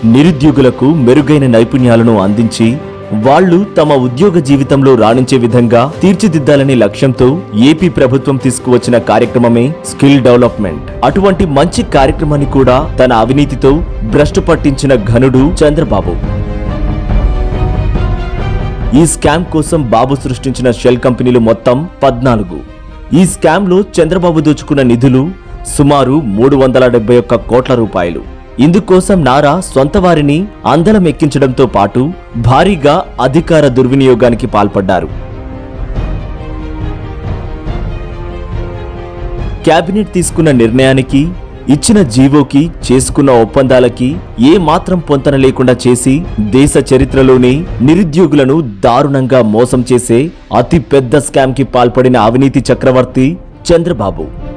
నిరుద్యోగులకు మెరుగైన నైపుణ్యాలను అందించి వాళ్ళు తమ ఉద్యోగ జీవితంలో రాణించే విధంగా తీర్చిదిద్దాలనే లక్ష్యంతో ఏపీ ప్రభుత్వం తీసుకువచ్చిన కార్యక్రమమే స్కిల్ డెవలప్మెంట్ అటువంటి మంచి కార్యక్రమాన్ని కూడా తన అవినీతితో భ్రష్టు పట్టించిన ఘనుడు చంద్రబాబు ఈ స్కామ్ కోసం బాబు సృష్టించిన షెల్ కంపెనీలు మొత్తం పద్నాలుగు ఈ స్కామ్ లో చంద్రబాబు దోచుకున్న నిధులు సుమారు మూడు వందల డెబ్బై ఒక్క కోట్ల రూపాయలు ఇందుకోసం నారా సొంత వారిని అందలం ఎక్కించడంతో పాటు భారీగా అధికార దుర్వినియోగానికి పాల్పడ్డారు కేబినెట్ తీసుకున్న నిర్ణయానికి ఇచ్చిన జీవోకి చేసుకున్న ఒప్పందాలకి ఏ మాత్రం పొంతన లేకుండా చేసి దేశ చరిత్రలోనే నిరుద్యోగులను దారుణంగా మోసం చేసే అతి పెద్ద స్కామ్ కి పాల్పడిన అవినీతి చక్రవర్తి చంద్రబాబు